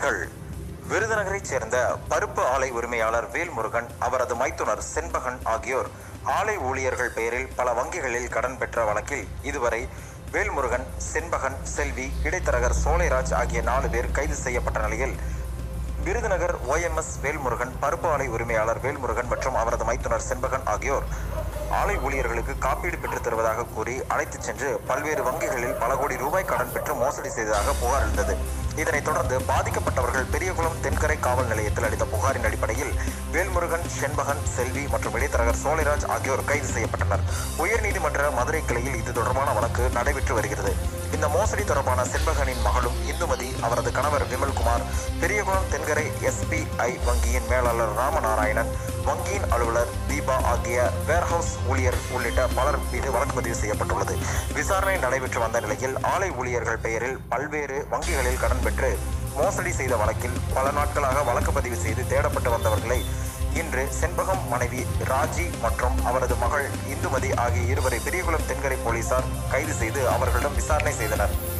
தகவல்கள் விருதுநகரைச் சேர்ந்த பருப்பு ஆலை உரிமையாளர் வேல்முருகன் அவரது மைத்துனர் செண்பகன் ஆகியோர் ஆலை ஊழியர்கள் பெயரில் பல வங்கிகளில் கடன் பெற்ற வழக்கில் இதுவரை வேல்முருகன் செண்பகன் செல்வி இடைத்தரகர் சோலைராஜ் ஆகிய நாலு பேர் கைது செய்யப்பட்ட நிலையில் விருதுநகர் ஓஎம்எஸ் வேல்முருகன் பருப்பு ஆலை உரிமையாளர் வேல்முருகன் மற்றும் அவரது மைத்துனர் செண்பகன் ஆகியோர் ஆலை ஊழியர்களுக்கு காப்பீடு பெற்றுத் தருவதாக கூறி அழைத்துச் சென்று பல்வேறு வங்கிகளில் பல கோடி ரூபாய் கடன் பெற்று மோசடி செய்ததாக புகார் எழுந்தது இதனைத் தொடர்ந்து பாதிக்கப்பட்டவர்கள் பெரியகுளம் தென்கரை காவல் நிலையத்தில் அளித்த புகாரின் அடிப்படையில் வேல்முருகன் செண்பகன் செல்வி மற்றும் இடைத்தரகர் சோலைராஜ் ஆகியோர் கைது செய்யப்பட்டனர் உயர்நீதிமன்ற மதுரை கிளையில் இது தொடர்பான வழக்கு நடைபெற்று வருகிறது இந்த மோசடி தொடர்பான செண்பகனின் மகளும் இந்துமதி அவரது கணவர் விமல்குமார் பெரியகுளம் தென்கரை எஸ்பிஐ வங்கியின் மேலாளர் ராமநாராயணன் வங்கியின் அலுவலர் தீபா ஆகிய வேர்ஹவுஸ் ஊழியர் உள்ளிட்ட பலர் மீது வழக்கு பதிவு செய்யப்பட்டுள்ளது விசாரணை நடைபெற்று வந்த நிலையில் ஆலை ஊழியர்கள் பெயரில் பல்வேறு வங்கிகளில் கடன் பெற்று மோசடி செய்த வழக்கில் பல நாட்களாக வழக்கு பதிவு செய்து தேடப்பட்டு வந்தவர்களை இன்று செண்பகம் மனைவி ராஜி மற்றும் அவரது மகள் இந்துமதி ஆகிய இருவரை பெரியகுளம் தென்கரை போலீசார் கைது செய்து அவர்களிடம் விசாரணை செய்தனர்